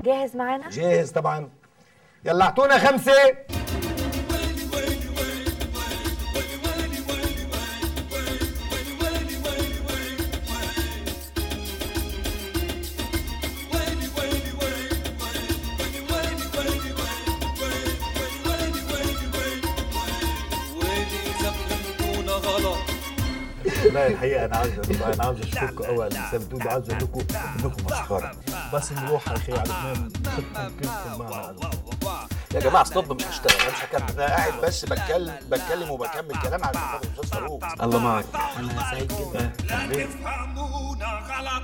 جاهز معنا؟ جاهز طبعا يلا اعطونا خمسه لا الحقيقه انا عاوز انا عاوز اشكركم قوي على اللي بتقولوا عاوز اقول لكم انكم مسخره بس نروح يا اخي على لبنان نحط كلكم معنا يا جماعه ستوب مش هشتغل انا مش هكمل انا قاعد بس بتكلم بتكلم وبكمل كلام على خاطر الاستاذ فاروق الله معك انا سعيد جدا تفهمونا غلط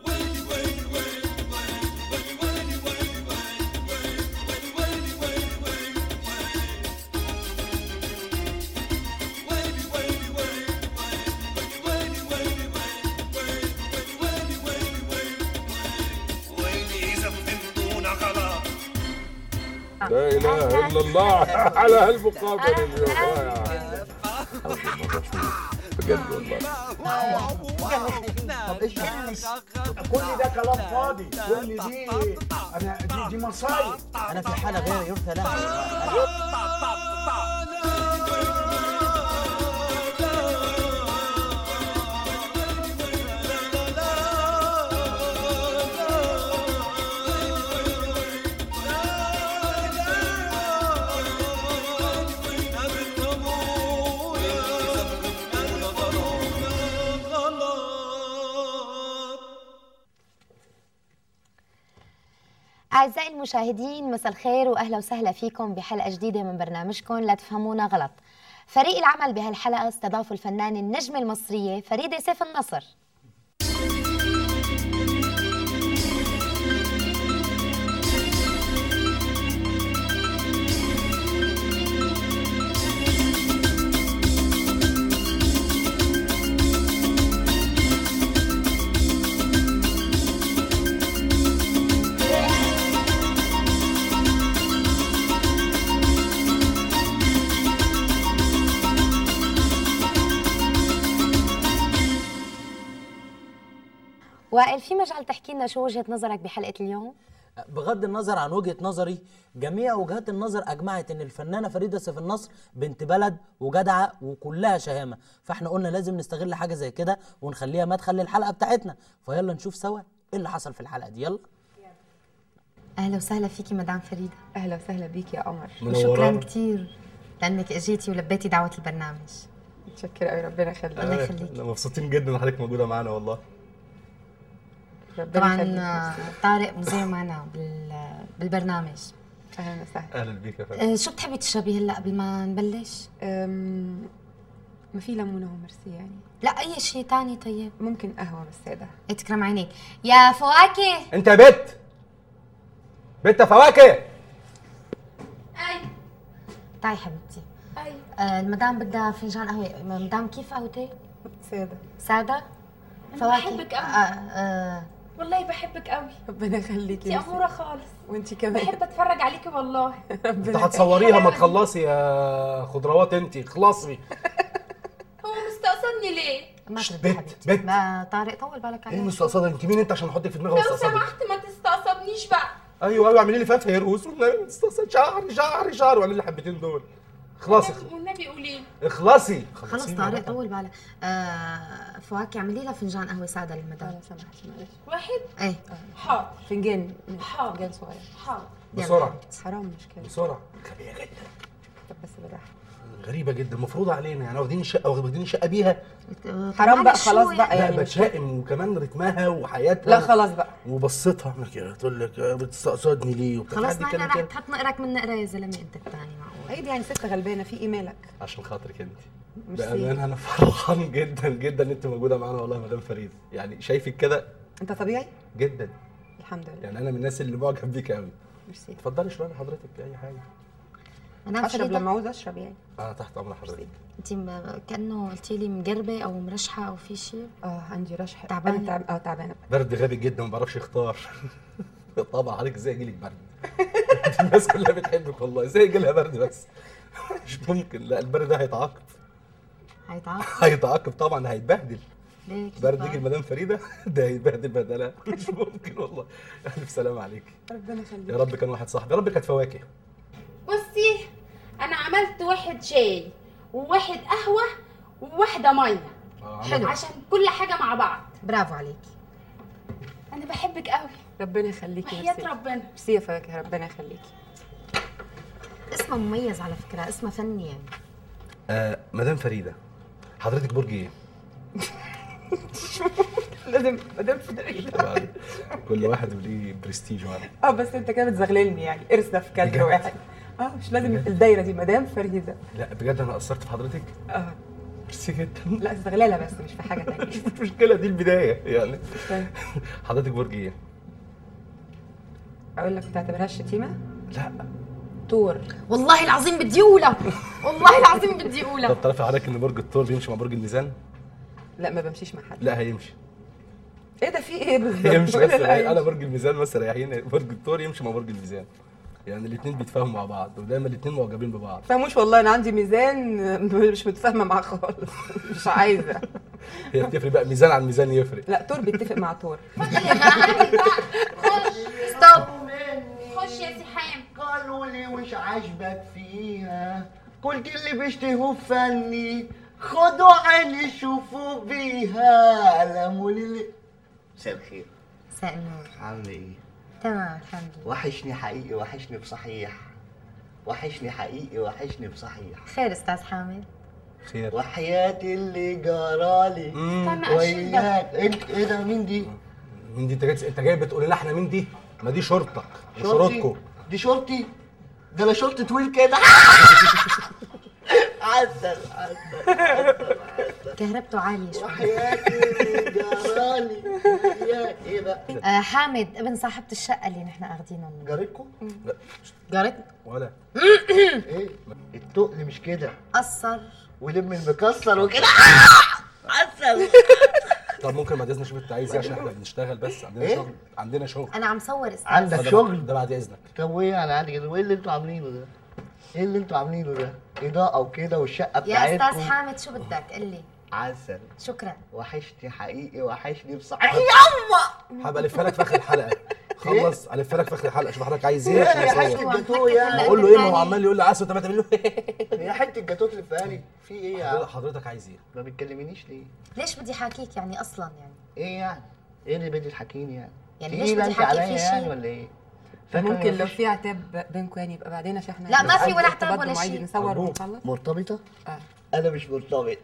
ويلي إذا فهمتونا غلط لا اله الا الله على هالمقابله اليوم بجد والله طب ايش كل ده كلام فاضي كل دي انا دي, دي مصايب انا في حاله غير يرثى لها أعزائي المشاهدين مساء الخير وأهلا وسهلا فيكم بحلقة جديدة من برنامجكم لا تفهمونا غلط فريق العمل بهالحلقة استضافوا الفنانة النجمة المصرية فريدة سيف النصر وائل في مجال تحكي لنا شو وجهة نظرك بحلقة اليوم؟ بغض النظر عن وجهه نظري جميع وجهات النظر اجمعت ان الفنانه فريده سيف النصر بنت بلد وجدعه وكلها شهامه فاحنا قلنا لازم نستغل حاجه زي كده ونخليها مدخل للحلقه بتاعتنا فيلا نشوف سوا ايه اللي حصل في الحلقه دي يلا أهلا وسهلا فيكي مدام فريدة اهلا وسهلا بيك يا قمر وشكرا كثير لأنك اجيتي ولبيتي دعوة البرنامج متشكره قوي ربنا يخليك الله يخليك احنا مبسوطين جدا ان حضرتك موجوده معانا والله ربنا طبعا يخليك آه، ميرسي. طارق مذيع معنا بال- بالبرنامج اهلا وسهلا اهلا بيك يا فندم آه، شو بتحبي تشربي هلا قبل ما نبلش؟ أم، ما في ليمونه وميرسي يعني لا أي شيء تاني طيب ممكن قهوه بس ساده تكرم عينيك يا فواكه انت يا بت بت فواكه تعي حبيبتي أي آه، المدام بدها فنجان قهوة مدام كيف قهوتك؟ ساده سادة؟ أنا بحبك آه أوي. آه والله بحبك قوي ربنا يخليكي انتي ميرسي. أمورة خالص وانتي كمان بحب أتفرج عليكي والله انت ربنا هتصوريها ما تخلصي يا خضروات انت خلصي هو مستقصدني ليه؟ ما شت، تردي بت- حبيبتي بت. ما طارق طول بالك ايه عليه مستقصده انت مين انت عشان احطك في دماغي لو واستقصدك سمحت ما تستقصدنيش بقى ايوه ايوه اعملي لي فيها فيروز والنبي ما تستقصد شعري شعري شعري واعملي لي الحبتين دول خلاصي والنبي- والنبي قولي اخلصي خلص خلصيني طارق بقى. طول بالك آه فواكه اعملي لها فنجان قهوة سادة للمدام لو سمحتي معلش واحد ايه حاضر فنجان حاضر. فنجان صغير حاضر بسرعه حرام مشكله بسرعه غبيه جدا طب بس بالراحه غريبه جدا مفروضه علينا يعني واخدين الشقه واخدين الشقه بيها آه، حرام بقى معلش شو خلاص بقى لا يعني بتشائم وكمان رتمها وحياتها لا خلاص بقى وبصتها عامله كده تقول لك آه، بتستقصدني ليه وبتاع خلاص حد نحن يتكلم رح كده. تحط نقرك من نقرة يا زلمة انت الثاني معقول عيب يعني ست غلبانه في ايه مالك عشان خاطرك انت ميرسي. بامانه انا فرحان جدا جدا ان انت موجوده معانا والله يا مدام فريد يعني شايفك كده انت طبيعي جدا الحمد لله يعني انا من الناس اللي معجب بيك قوي ميرسي اتفضلي اشربي حضرتك اي حاجه مدام اشرب فريدة لما عاوز اشرب يعني انا تحت امر حضرتك انت م- كأنه قلتي لي مقربة او مرشحة او في شيء اه عندي رشح تعبانة؟ أنا تعب... اه تعبانه برد غبي جدا ما بعرفش يختار طبعا عليك ازاي يجيلك برد الناس كلها بتحبك والله ازاي يجي لها برد بس مش ممكن لا البرد ده هيتعاقب هيتعاقب هيتعاقب طبعا هيتبهدل ليه كيف بردك بقى؟ المدام فريده ده هيبهدل بدلها مش ممكن والله الف سلام عليك ربنا يخليك يا رب كان واحد صاحبي يا رب كانت فواكه بصي انا عملت واحد شاي وواحد قهوه وواحده ميه آه، حلو عشان كل حاجه مع بعض برافو عليكي انا بحبك قوي ربنا يخليكي وحياه ميرسي. ربنا ميرسي يا فواكه ربنا يخليكي اسمها مميز على فكره اسمها فني يعني آه مدام فريده حضرتك برج ايه؟ لازم مدام فريده طبعاً كل واحد وليه برستيج معاه اه بس انت كده بتزغللني يعني ارسنا في كادر بجد؟ واحد اه مش لازم الدايره دي مدام فريده لا بجد انا قصرت في حضرتك اه ميرسي جدا لا استغلاله بس مش في حاجه تانية مش مشكله دي البدايه يعني طيب. حضرتك برج ايه؟ اقول لك ما تعتبرهاش شتيمه لا تور والله العظيم بدي اقولها والله العظيم بدي اقولها طب تعرفي حضرتك ان برج الثور بيمشي مع برج الميزان؟ لا ما بمشيش مع حد لا هيمشي ايه ده في ايه بالظبط يمشي قولي بس لا انا يمشي. برج الميزان بس ريحين برج الثور يمشي مع برج الميزان يعني الاثنين بيتفاهموا مع بعض ودايما الاثنين معجبين ببعض فهموش والله انا عندي ميزان مش متفاهمه معاه خالص مش عايزه هي بتفرق بقى ميزان عن ميزان يفرق لا تور بيتفق مع تور ستوب خش يا سحام قالوا لي وش عاجبك فيها قلت اللي بيشتهوا فني خدوا عيني شوفوا بيها لموا لي مساء الخير مساء النور عامل ايه تمام الحمد لله وحشني حقيقي وحشني بصحيح وحشني حقيقي وحشني بصحيح خير استاذ حامد خير وحياتي اللي جرالي استنى اشيل ده وياك انت ايه ده مين دي؟ مين دي انت جاي انت جاي بتقول لنا احنا مين دي؟ ما دي شرطك شرطي وشروطكم دي شرطي ده انا شرطي طويل كده عسل عسل كهربته عاليه شوي وحياتي اللي جرالي وياك ايه بقى؟ آه حامد ابن صاحبة الشقة اللي نحن اخذينهم منه جارتكم؟ جارتنا ولا ايه؟ التقل مش كده قصر ولم المكسر وكده عسل طب ممكن بعد اذنك شوف انت عايز ايه عشان احنا بنشتغل بس عندنا إيه؟ شغل عندنا شغل انا عم صور استاذ عندك ده- شغل؟ ده بعد اذنك طب وايه يعني عادي كده وايه اللي انتوا عاملينه ده؟ ايه اللي انتوا عاملينه ده؟ اضاءة وكده والشقة يا استاذ بتاعتكم حامد شو بدك قل لي عسل شكرا وحشتي حقيقي وحشني بصحيح هبقى الفها لك في اخر الحلقه خلص الفها لك في اخر الحلقه شوف حضرتك عايز ايه عشان يا اصور حته الجاتوه يا اقول له ايه ما هو عمال يقول لي عسل طب ما تعمل له يا حته الجاتوه تلفها لي في ايه يا عم؟ حضرتك عايز ايه؟ ما بتكلمنيش ليه؟ ليش بدي حاكيك يعني اصلا يعني ايه يعني؟ ايه اللي بدي تحكيني يعني؟ يعني ليش تقيلة بدي انت حكي عليا في يعني شيء؟ ولا ايه؟ فاكرة ممكن إن لو مفيش في عتاب بينكم يعني يبقى بعدين عشان احنا لا، ما في عندي ولا عتاب ارتباط ولا بمواعيد شيء. نصور أرجوك. ونخلص مرتبطة؟ اه أنا مش مرتبط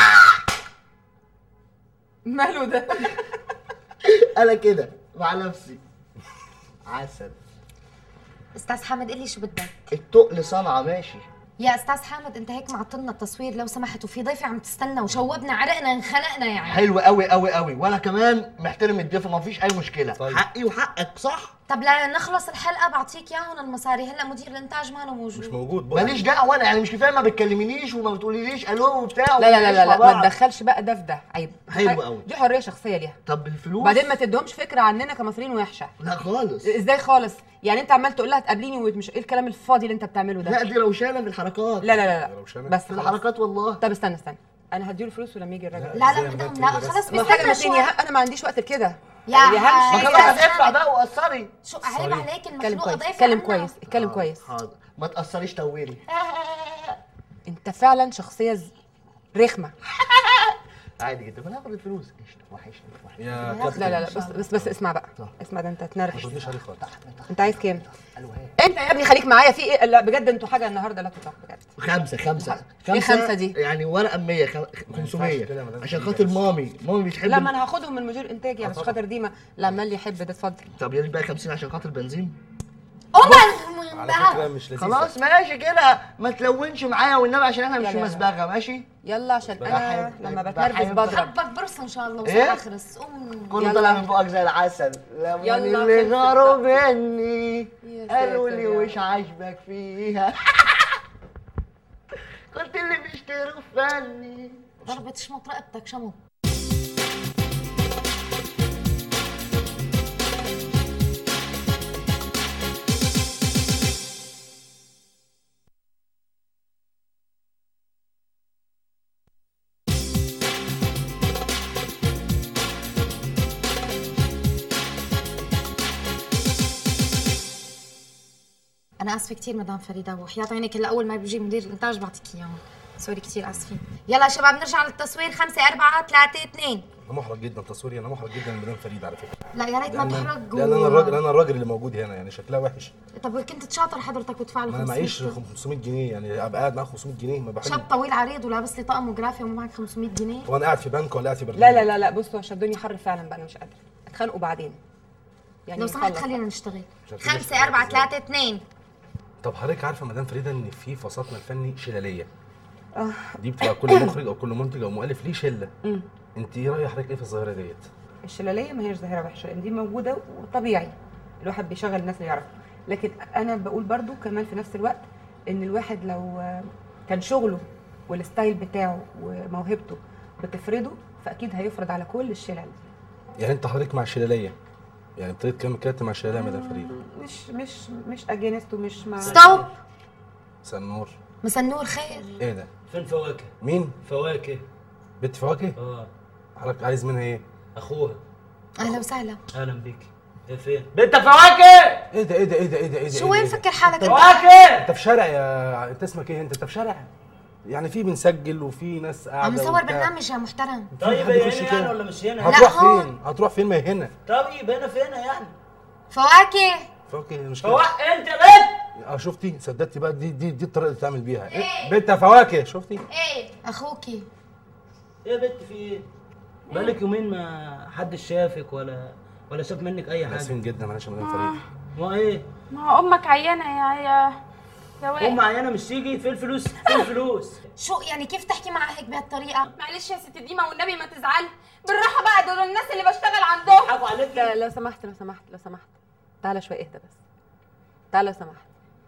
ماله ده أنا كده مع نفسي عسل استاذ حامد قل لي شو بدك التقل صنعة ماشي يا استاذ حامد انت هيك معطلنا التصوير لو سمحت وفي ضيفة عم تستنى وشوبنا عرقنا انخنقنا يعني حلو قوي قوي قوي وانا كمان محترم الضيف ما فيش اي مشكله طيب. حقي وحقك صح طب لنخلص الحلقة بعطيك اياهم المصاري هلا مدير الانتاج ما مش موجود موجود بقى. ماليش دعوه انا يعني مش كفايه ما بتكلمنيش وما بتقوليليش الو وبتاع لا لا لا لا, ومع لا ما بعض. تدخلش بقى ده في ده عيب حلو دي- قوي. دي حريه شخصيه ليها طب الفلوس وبعدين ما تدهمش فكره عننا كمصريين وحشه لا خالص ازاي خالص يعني انت عمال تقول لها تقابليني ومش ايه الكلام الفاضي اللي انت بتعمله ده لا دي روشانه في الحركات لا لا لا, لا. لو شامل. بس في خلاص. الحركات والله طب استنى استنى انا هديله فلوس ولما يجي الراجل لا زي لا ما بدهم بنت لا كده خلص ما حاجه بيستنى متين شوي انا ما عنديش وقت لكده يا يعني أهم ها- شيء ما يا خلاص أستاذ ادفع بقى وقصري شو عيب عليك اتكلم المخلوقة كويس ضيفة اتكلم عنا. كويس اتكلم كويس حاضر ما تاثريش تويري انت فعلا شخصيه ز- رخمه عادي جدا ما انا هاخد الفلوس قشطه وحشني وحشني يا لا كابتن لا لا بس بس بس اسمع بقى اسمع ده انت ما هتنرفز ترديش عليه خالص انت عايز كام الو هات انت يا ابني خليك معايا في ايه لا بجد انتوا حاجه النهارده لا تطاق بجد خمسة خمسة إيه خمسة دي؟ يعني ورقة 100 خم- ينفعش 500 كده يا مدام عشان فريدة خاطر بس. مامي مامي بتحب لا ما انا هاخدهم من مدير انتاجي بس خاطر دي ما لا عمال يحب ده اتفضل طب يا ريت بقى 50 عشان خاطر بنزين على فكره مش لذيذه خلاص ماشي كده ما تلونش معايا والنبي عشان احنا مش يلا، في يلا. مسبغه ماشي يلا عشان انا بحب- لما بحب- بتنرفز بضرب حبك برص ان شاء الله إيه؟ وساخرس قوم كله يلا. طالع من بقك زي العسل لما يلا، اللي خلصت غاروا بقى. مني يا قالوا ساتر لي يا وش رب. عاجبك فيها قلت اللي بيشتروا فني ضربة شمط رقبتك شمط انا اسفه كثير مدام فريده وحياة عينك هلا اول ما بيجي مدير الانتاج بعطيك اياهم سوري كثير اسفين يلا يا شباب نرجع للتصوير خمسة أربعة ثلاثة اثنين انا محرج جدا تصويري انا محرج جدا المدام فريد على فكره لا يا ريت ما لان تحرق لان انا الراجل انا الراجل اللي موجود هنا يعني شكلها وحش طب كنت تشاطر حضرتك وتدفع له ما انا 500 معيش 500 جنيه يعني ابقى قاعد معاك 500 جنيه ما بحب شاب طويل عريض ولابس لي طقم وجرافيا ومعك 500 جنيه هو انا قاعد في بنك ولا قاعد في برنامج لا لا لا لا بصوا عشان الدنيا حر فعلا بقى انا مش قادره اتخانقوا بعدين يعني لو سمحت نخلص. خلينا نشتغل مش عارفين خمسة نشتغل أربعة إزاي. ثلاثة اثنين طب حضرتك عارفه مدام فريده ان في فصلنا الفني شلاليه دي بتبقى كل مخرج او كل منتج او مؤلف ليه شله انت ايه راي حضرتك ايه في الظاهره ديت الشلاليه ما هيش ظاهره وحشه دي موجوده وطبيعي الواحد بيشغل الناس اللي يعرفها لكن انا بقول برضو كمان في نفس الوقت ان الواحد لو آه، كان شغله والستايل بتاعه وموهبته بتفرضه فاكيد هيفرض على كل الشلل يعني انت حضرتك مع الشلاليه يعني ابتديت كام كاتب مع الشلاليه يا مدام فريده مش مش مش اجينست ومش مع ستوب مساء النور مساء النور خير ايه ده فين فواكه مين فواكه بنت فواكه اه حضرتك عايز منها ايه اخوها أهلا وسهلا اهلا بيك هي فين بنت فواكه ايه ده ايه ده ايه ده ايه ده ايه ده شو إيه وين ده؟ فكر حالك أنت؟ فواكه انت في شارع يا انت اسمك ايه انت انت في شارع يعني في بنسجل وفي ناس قاعده عم نصور وبتاع. برنامج يا محترم طيب حد هي يخش هنا كده؟ يعني ولا مش هنا هتروح هون. فين هتروح فين ما هي هنا طيب هنا فين يعني فواكه فواكه مش كده فواكه انت بنت اه شفتي صدقتي بقى دي دي دي الطريقه اللي تعمل بيها إيه؟ بنت فواكه شفتي ايه أخوكي ايه يا بنت في ايه بقالك يومين ما حدش شافك ولا ولا شاف منك اي حاجه اسفين جدا معلش يا مدام فريد ما ايه ما هو امك عيانه يا يا يا ام وائل عيانه مش تيجي فين الفلوس فين الفلوس شو يعني كيف تحكي معها هيك بهالطريقة معلش يا ست ديما والنبي ما تزعلي بالراحه بقى دول الناس اللي بشتغل عندهم حقوا عليك لا لو سمحت لو سمحت لو سمحت تعالى شويه اهدى بس تعالى لو سمحت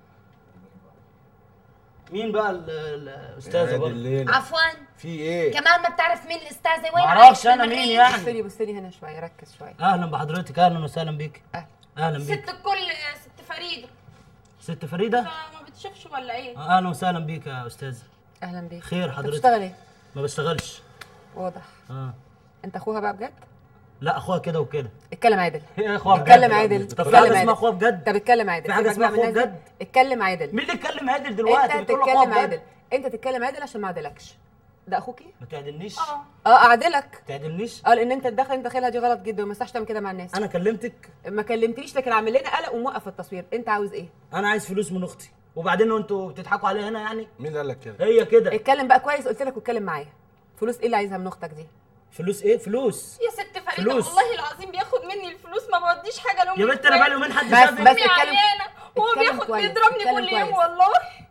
مين بقى ال- ال- الاستاذه يا دي برضه الليل عفوا في ايه كمان ما بتعرف مين الأستاذة وين معرفش عايش انا بالمريخ؟ مين يعني بص لي بص لي هنا شويه ركز شويه اهلا بحضرتك اهلا وسهلا بيك أهلا. اهلا بيك ست الكل يا ست فريده ست فريده ما بتشوفش ولا ايه اهلا وسهلا بيك يا استاذ اهلا بيك خير أنت حضرتك بتشتغل ايه ما بشتغلش واضح اه انت اخوها بقى بجد لا اخوها كده وكده اتكلم عادل ايه اخوها بجد اتكلم عادل طب في اتكلم حاجه عادل اسمها اخوها بجد انت بتتكلم عادل في حاجة سيبك بقى اسمها من أخوها الناس دي. بجد؟ اتكلم عادل مين اللي اتكلم عادل دلوقتي انت بتقول أخوها تتكلم بجد؟ عادل انت تتكلم عادل عشان ما اعدلكش ده اخوكي ما تعدلنيش اه اه اعدلك تعدلنيش اه لان انت الدخل انت داخلها دي غلط جدا وما ينفعش تعمل كده مع الناس انا كلمتك ما كلمتنيش لكن عامل لنا قلق وموقف التصوير انت عاوز ايه انا عايز فلوس من اختي وبعدين انتوا بتضحكوا عليها هنا يعني مين اللي قال لك كده هي كده اتكلم بقى كويس قلت لك واتكلم معايا فلوس ايه اللي عايزها من اختك دي فلوس ايه فلوس يا ست فريده فلوس. والله العظيم بياخد مني الفلوس ما بوديش حاجه لامي يا بنت انا بقالي يومين حد بس- شافك بس- امي اتكلم- عيانه هو اتكلم بياخد كويس، بيضربني اتكلم كل يوم كويس. والله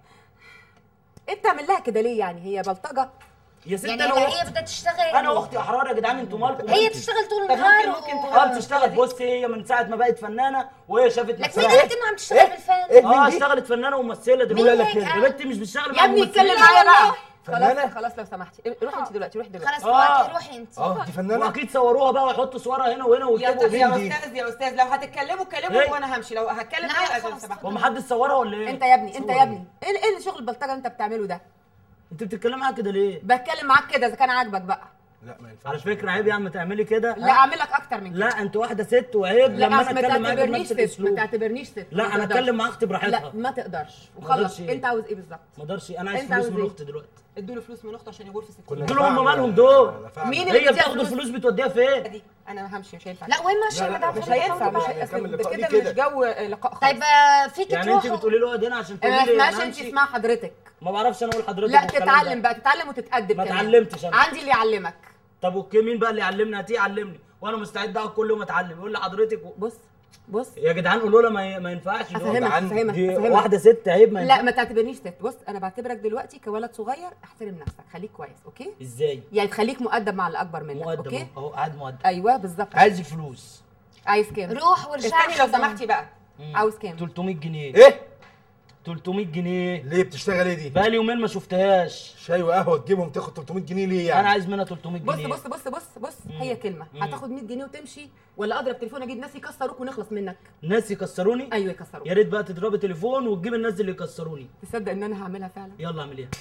انت بتعمل لها كده ليه يعني هي بلطجه يا ست يعني انا هلا هي واختي بدها تشتغل انا واختي احرار يا جدعان انتوا مالكم هي انتوا؟ تشتغل طول طب النهار ممكن- ممكن و- تغير اه بتشتغل بصي هي من ساعه ما بقت فنانه وهي شافت لك مين نفسها قال لك انه عم تشتغل بالفن؟ اه اشتغلت فنانه وممثله دلوقتي قال لك كده؟ يا بنتي مش بتشتغل يا مع ابني اتكلم ممثلين. معايا بقى فنانة؟ خلاص خلاص لو سمحتي روحي انت دلوقتي روحي دلوقتي خلص آه. فواكه روحي انت اه دي فنانه واكيد صوروها بقى ويحطوا صورها هنا وهنا يا ويكتبوا طب يا مين دي استاذ يا استاذ لو هتتكلموا كلموا إيه؟ وانا همشي لو هتكلم لا، معايا لو خلاص. سمحت هو محدش صورها ولا ايه انت يا ابني انت صور يا ابني ايه ايه شغل البلطجه اللي انت بتعمله ده انت بتتكلم معاها كده ليه بتكلم معاك كده اذا كان عاجبك بقى لا ما ينفعش على فكره عيب يا عم تعملي كده لا اعمل لك اكتر من كده لا انت واحده ست وعيب لا لما ما انا اتكلم معاك تعتبرنيش بنفس ست ما الاسلوب تعتبرنيش ست لا ما انا تقدرش. اتكلم مع اختي براحتها لا ما تقدرش ما اقدرش وخلص ايه؟ انت عاوز ايه بالظبط ما اقدرش انا عايز انت فلوس عاوز من ايه؟ اختي دلوقتي ادوا له فلوس من اخته عشان يغور في كنا ستين دول هم دفعنا- مالهم دول؟ دفعنا. مين اللي هي بيديها بتاخد فلوس؟ الفلوس بتوديها فين دي انا همشي مش هينفع لا وين ماشي لا، يا لا، مدام مش فريدة؟ هينفع مش مش هي- هنكمل أصل اللقاء كده دي مش كده. جو لقاء خالص طيب آه، فيك يعني انت تروحوا بتقولي له اقعد هنا عشان ما تقولي لي اسمعش انا انت همشي اسمها حضرتك ما بعرفش انا اقول حضرتك لا والكلام تتعلم ده. بقى تتعلم وتتأدب ما كمان. اتعلمتش انا. عندي اللي يعلمك طب اوكي مين بقى اللي يعلمني هاتيه يعلمني وانا مستعد اقعد كل يوم اتعلم يقول لي حضرتك و... بص بص يا جدعان قولوا لها ما, ي... ما ينفعش اللي هو افهمك جدعان افهمك دي افهمك واحده ست عيب ما لا ينفعش ما تعتبرنيش ست بص انا بعتبرك دلوقتي كولد صغير احترم نفسك خليك كويس اوكي ازاي يعني تخليك مؤدب مع الاكبر منك مؤدب اوكي اهو اهو قاعد مؤدب ايوه بالظبط عايزك فلوس عايز كام روح وارجع استني لو خدهم. سمحتي بقى عاوز كام 300 جنيه ايه 300 جنيه ليه بتشتغل ايه دي بقى لي يومين ما شفتهاش شاي وقهوه تجيبهم تاخد 300 جنيه ليه يعني انا عايز منها 300 بص جنيه بص بص بص بص هي كلمه هتاخد 100 جنيه وتمشي ولا اضرب تليفون اجيب ناس يكسروك ونخلص منك الناس يكسروني ايوه يكسروك يا ريت بقى تضربي تليفون وتجيب الناس اللي يكسروني تصدق ان انا هعملها فعلا يلا اعمل ايه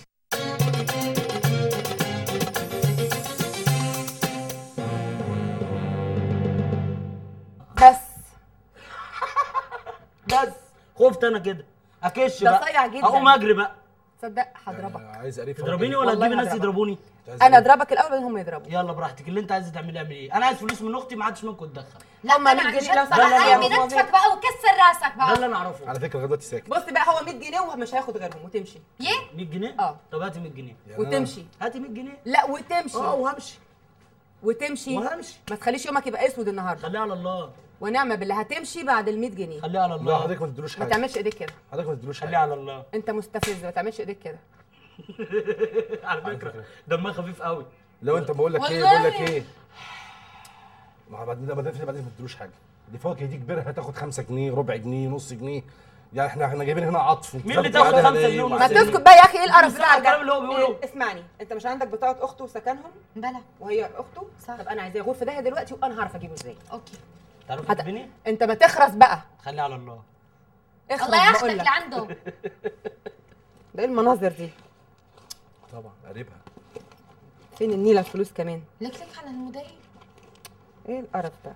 بس بس خفت انا كده اكش ده بقى صيع جدا. اقوم اجري بقى تصدق هضربك عايز قريب تضربيني ولا والله تجيبي ناس هضربك. يضربوني انا اضربك الاول بعدين هم يضربوا يلا براحتك اللي انت عايزه تعملي اعملي ايه انا عايز فلوس من اختي ما حدش منكم يتدخل لا هما انا 100 عن جنيه لو جد سمحت. بقى لا، لا، قايمة لا، نتفك بقى وكسر راسك ده بقى اللي انا اعرفه على فكره دلوقتي ساكت بص بقى هو 100 جنيه ومش هياخد غيرهم وتمشي يه 100 جنيه اه. طب هاتي 100 جنيه يعني أنا- وتمشي هاتي 100 جنيه لا وتمشي اه وهمشي وتمشي وهمشي. ما تخليش يومك يبقى اسود النهارده خليها على الله ونعمه بالله هتمشي بعد ال 100 جنيه خليها على لا الله حضرتك ما تدلوش ما حاجه تعملش ايديك كده حضرتك ما تدلوش خليها حاجه على الله انت مستفز ما تعملش ايديك كده على فكره دمها خفيف قوي لو انت بقول لك ايه والله. بقول لك ايه ما بعدين ده بعدين بعدين ما تدلوش حاجه دي فواكه دي كبيره هتاخد 5 جنيه ربع جنيه نص جنيه يعني احنا احنا جايبين هنا عطف مين اللي تاخد قاعدة خمسة ليه جنيه ونص ما وبعدين- جنيه؟ تسكت بقى يا اخي ايه القرف بتسمع ده الكلام اللي هو بيقوله؟ إيه، اسمعني انت مش عندك بطاقه اخته وسكنهم بلا وهي اخته صح. طب انا عايزاه يغور في داهيه دلوقتي وانا هعرف اجيبه ازاي اوكي تعرفي هت... تجيبيني انت ما تخرس بقى خليها على الله اخرس الله ياخدك بقول لك لعنده ده ايه المناظر دي طبعا قريبها فين النيله الفلوس كمان لك لك على المدير ايه القرف ده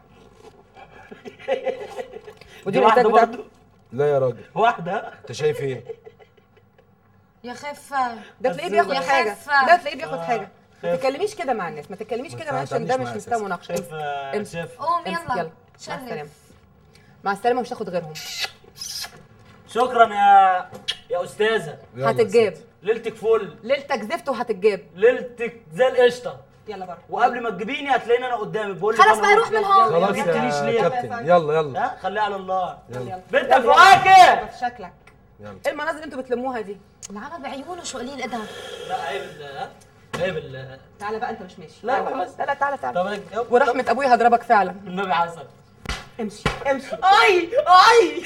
دي ودي واحده الانتاج بتاعته برضه لا يا راجل واحده انت شايف ايه يا خفة ده تلاقيه بياخد يا حاجه خفة. ده تلاقيه بياخد حاجه ما خفة. تتكلميش كده مع الناس ما تتكلميش ما كده مع الناس عشان ده تعتمديش مش معايا مستوى أساساً. مناقشه شايف آه، امسك. شايف قوم امسك، يلا يلا مع السلامه شرف مع السلامه مش هاخد غيرهم شكرا يا يا استاذه يلا هتتجاب ست. ليلتك فل ليلتك زفت وهتتجاب ليلتك زي القشطه يلا بره وقبل ما تجيبيني هتلاقيني انا قدامك بقول لك خلاص أنا بقى روح من هون خلاص ما جبتنيش يا ليه؟ كابتن يلا يلا ها خليها على الله يلا بنت الفواكه في شكلك يلا ايه المناظر اللي انتوا بتلموها دي العمى بعيونه شو قليل ادب لا عيب ال- ها؟ عيب ال- تعالى بقى انت مش ماشي لا، تعالى. بس. لا لا تعالى تعالى طب يلا. ورحمه ابويا هضربك فعلا النبي حسن امشي امشي اي اي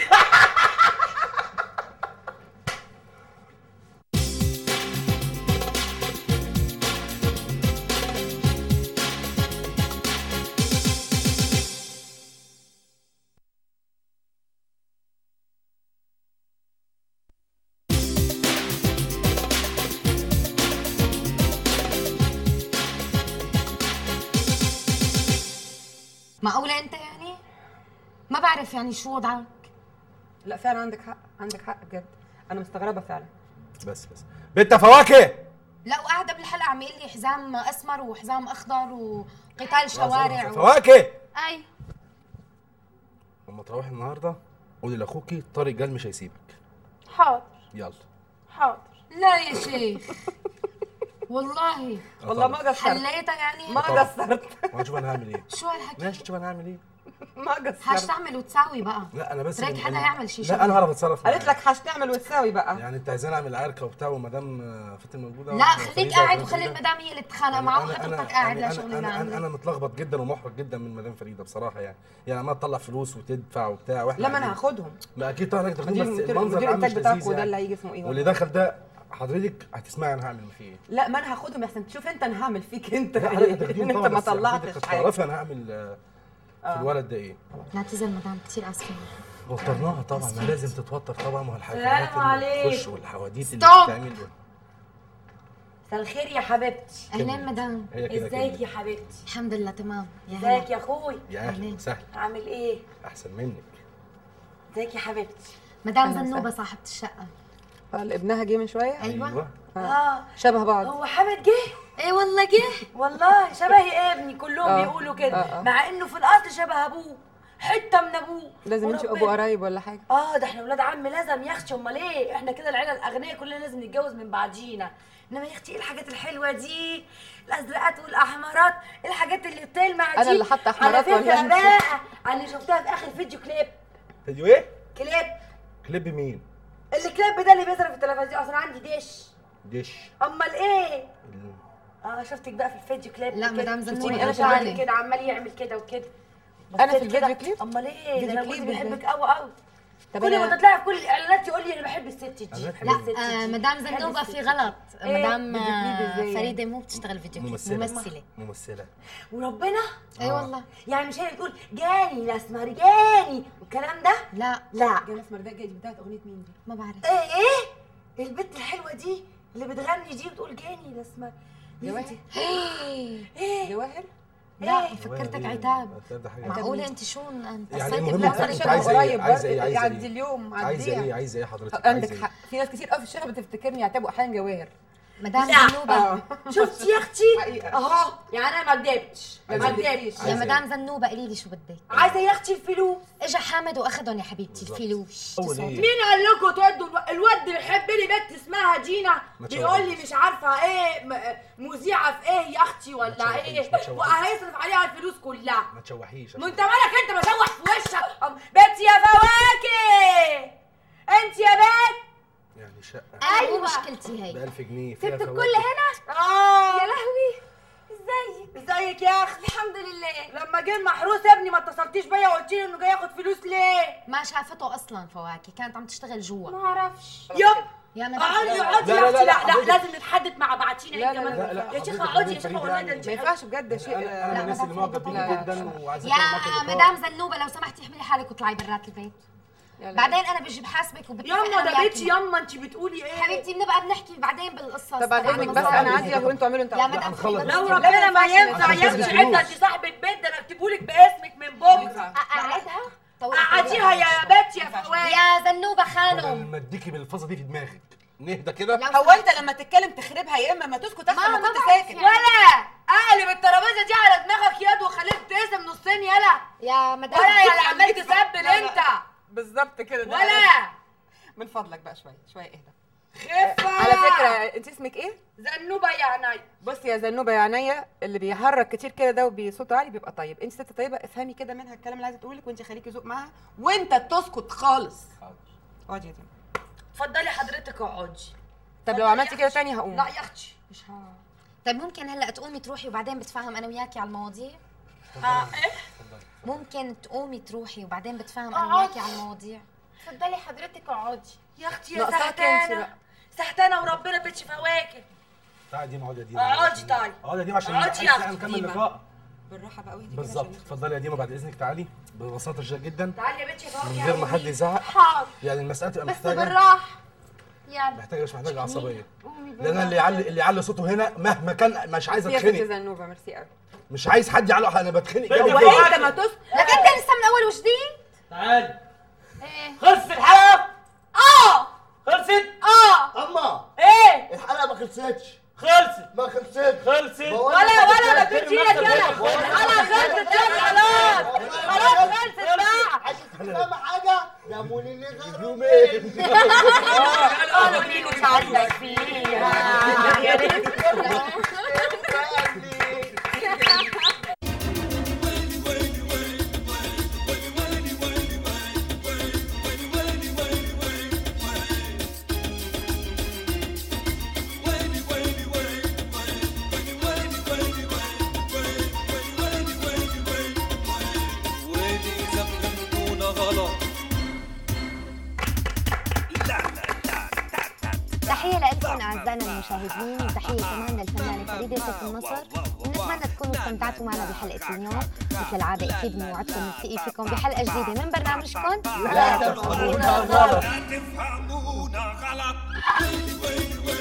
معقولة انت يعني؟ ما بعرف يعني شو وضعك لا فعلا عندك حق عندك حق بجد انا مستغربه فعلا بس بس بنت فواكه لا وقاعدة بالحلقة عم يقول لي حزام اسمر وحزام اخضر وقتال شوارع و... فواكه اي لما تروحي النهارده قولي لاخوكي طارق جال مش هيسيبك حاضر يلا حاضر لا يا شيخ والله والله ما قصرت حليتها يعني ما قصرت وهنشوف انا هعمل ايه شو هالحكي ماشي شوف انا هعمل ايه ما قصرت هتعمل وتساوي بقى لا انا بس ترك من- حدا أنا- يعمل شي لا شغل. انا هعرف اتصرف قالت معاه. لك هتعمل وتساوي بقى يعني انت عايزاني اعمل عركه وبتاع ومدام آه، فاتن موجوده لا وفريدة خليك قاعد وفريدة. وخلي المدام هي اللي تتخانق يعني معه أنا- وحضرتك أنا- قاعد يعني لا شغل أنا, أنا, أنا, اللي انا متلخبط جدا ومحرج جدا من مدام فريده بصراحه يعني يعني عمال تطلع فلوس وتدفع وبتاع واحنا لا ما انا قاعدين. هاخدهم ما اكيد طبعا انت مدير بس مدير المنظر مدير العام مش الانتاج بتاعك لذيذ وده يعني. اللي هيجي اسمه ايه واللي دخل ده حضرتك هتسمعي انا هعمل فيه ايه لا ما انا هاخدهم احسن تشوف انت انا هعمل فيك انت لا ايه حضرتك هتاخديهم انت طبعا ما بس حضرتك طلعتش حاجه هتعرفي انا هعمل آه، في الولد ده ايه نعتذر مدام كثير اسفه وترناها طبعا ما لازم تتوتر طبعا ما هو الحاجات سلام عليك. اللي بتخش والحواديت اللي ستوب. بتتعمل مساء الخير يا حبيبتي اهلين مدام هي كده ازيك كده يا حبيبتي الحمد لله تمام يا ازيك هلا يا اخوي يا اهلا أهلين. وسهلا عامل ايه احسن منك ازيك يا حبيبتي مدام أهلا زنوبه صاحبه الشقه قال ابنها جه من شويه ايوه اه شبه بعض هو حامد جه ايه والله جه والله شبه ابني كلهم آه. بيقولوا كده آه، آه. مع انه في الاصل شبه ابوه حته من ابوه لازم انتوا وربنا. ابو قرايب ولا حاجه اه ده احنا ولاد عم لازم يا اختي امال ايه احنا كده العيله الاغنياء كلنا لازم نتجوز من بعضينا انما يا اختي ايه الحاجات الحلوه دي الازرقات والاحمرات إيه الحاجات اللي بتلمع دي أنا اللي حاطة أحمرات على ولا فكره أنت؟ بقى انا شفتها في اخر فيديو كليب فيديو ايه كليب كليب مين الكليب ده اللي بيظهر في التلفزيون اصلا عندي ديش ديش امال ايه اه شفتك بقى في الفيديو كليب لا، كده. مدام زنوبة شفتيني ده انا شغالة. شغال كده عمال يعمل كده وكده أنا في بصيت كده، الفيديو كليب؟ امال ايه ده فيديو انا كليب جوزي إزاي؟ بيحبك قوي قوي طب كل أنا- ما تطلعي في كل الاعلانات يقول لي انا بحب الست دي أنا بحب لا الست آه دي. مدام بحب زنوبه الست في دي. غلط إيه؟ مدام فيديو كليب آه، إزاي فريده مو بتشتغل فيديو كليب ممثلة. ممثله ممثله وربنا اي والله يعني مش هي بتقول جاني الاسمر جاني والكلام ده لا لا جانا اسمر ده جاي بتاعت اغنيه مين دي ما بعرف ايه ايه البنت الحلوه دي اللي بتغني دي بتقول جاني الاسمر مين جواهر دي؟ ايه جواهر لا إيه؟ فكرتك عتاب عتاب ده حاجة معقولة انت شو انت يعني قصيتي المهم بنظرك انت شبه عايزه ايه قريب عايزه برضه، ايه عايزه يعدي ايه اليوم عايزه عديها. ايه عايزه ايه حضرتك عندك عايزة حق في ناس كتير قوي في الشارع بتفتكرني عتاب واحيانا جواهر مدام لا. زنوبة شفتي يا اختي حقيقة. اهو يعني انا ما كدبتش عايزة ما إيه؟ كدبتش يا عايزة مدام زنوبة قولي لي شو بدك عايزه يا اختي الفلوس اجا حامد واخدهم يا حبيبتي الفلوس أول إيه؟ مين قال لكم تودوا الو- الواد بيحب لي بنت اسمها جينا ما بيقول لي تشوهيش. مش عارفه ايه م- مذيعه في ايه يا اختي ما ولا تشوهيش، ايه ما تشوهيش. وهيصرف عليها الفلوس كلها ما تشوحيش ما انت مالك انت بشوح في وشك أم- بنت يا فواكه انت يا بنت يعني شقه ايوه أيوة. مشكلتي ب هي 1000 جنيه فيها سبت فواكه. الكل هنا اه يا لهوي ازيك ازيك يا اختي الحمد لله لما جه المحروس يا ابني ما اتصلتيش بيا وقلت لي انه جاي ياخد فلوس ليه ما شافته اصلا فواكه كانت عم تشتغل جوا ما اعرفش يب يا مدام اقعدي اقعدي لا، يا لا، اختي لا، لا لا حضرتك- لازم نتحدث مع بعضينا لا، انت لا، كمان لا، لا، يا شيخه حضرتك اقعدي يا فريد شيخه والله يعني. ده انت ما ينفعش بجد شيء انا انا لا، من الناس اللي معجب بيكي لا. جدا وعايزه يا أكمل معاكي اللقاء. مدام زنوبة لو سمحتي احملي حالك واطلعي برات البيت يلا. بعدين انا بجي بحاسبك وبتفق يما أنا ده وياكي. بيتي يما انت بتقولي ايه حبيبتي بنبقى بنحكي بعدين بالقصص طب بعد تبع اذنك بس المصاري. انا عادي وانتوا اعملوا انتوا يا عملوا. مدام هنخلص. فريدة لو زنوبة. ربنا ما ينفع عشان يا تثبت اختي فلوس. عدة انت صاحبة بيت ده انا اكتبهولك باسمك من بكره اقعدها طولي قعديها يا بنت يا فواكه يا زنوبة طب خانم لما اديكي بالفظه دي في دماغك نهدى كده لو هو انت لما تتكلم تخربها يا اما ما تسكت احسن ما- ما ما كنت بعرف ساكت يعني. ولا اقلب الترابيزه دي على دماغك يد وخليك تقسم نصين يلا يا مدام ولا يا اللي عمال خليك- تسبل لا، لا. انت بالظبط كده ده ولا من فضلك بقى شويه شويه اهدى خفه على فكره انت اسمك ايه زنوبه يا عيني بصي يا زنوبه يا عينيا اللي بيهرج كتير كده ده وبصوته عالي بيبقى طيب انت ست طيبه افهمي كده منها الكلام اللي عايزه تقوله لك وانت خليكي ذوق معاها وانت تسكت خالص اقعدي يا دينا اتفضلي حضرتك اقعدي طب لو عملتي كده تاني هقوم لا يا اختي مش ها طيب ممكن هلا تقومي تروحي وبعدين بتفاهم انا وياكي على المواضيع ها ايه ممكن تقومي تروحي وبعدين بتفاهم آه. انا وياكي على المواضيع اتفضلي حضرتك اقعدي يا اختي يا ناقصاك انت سهتانه بقى. سهتانه وربنا بيتش فواكه تعالي دي اقعدي يا ديما اقعدي طيب. اقعدي يا ديما عشان اقعدي يا عايز أختي نكمل ديما. اللقاء بالراحه بقى واهدي كده بالظبط عشان- اتفضلي يا ديما بعد اذنك تعالي ببساطه شديده جدا تعالي يا بنتي يا فواكه من غير ما حد يزعق حاضر يعني المساله تبقى بس محتاجه بالراحه يلا محتاجه مش محتاجه عصبيه لان أنا اللي يعلي اللي يعلي صوته هنا مهما كان مش عايز ميرسي يا ست اتخنق زنوبه ميرسي قوي مش عايز حد يعلق انا بتخنق جوي وانت ما تس لكن انت لسه من اول وجديد تعال ايه خلصت الحلقة اه خلصت اه اما ايه الحلقه ما خلصتش خلصت ما خلصتش خلصت بقول ولا لك ولا ما خلصت. تدي ايدك يلا الحلقه خلصت يلا خلاص خلاص خلصت بقى عايز تفهم حاجه يا مولي اللي غيره انا ودي متعلق فيها يا ريت ويلي إذا فهمتونا غلط تحية لكم أعزائنا المشاهدين وتحية كمان للفنانة فريدة سيف النصر ونتمنى تكونوا استمتعتوا معنا بحلقة اليوم مثل العادة أكيد بنوعدكم نلتقي فيكم بحلقة جديدة من برنامجكم لا تفهمونا غلط لا تفهمونا غلط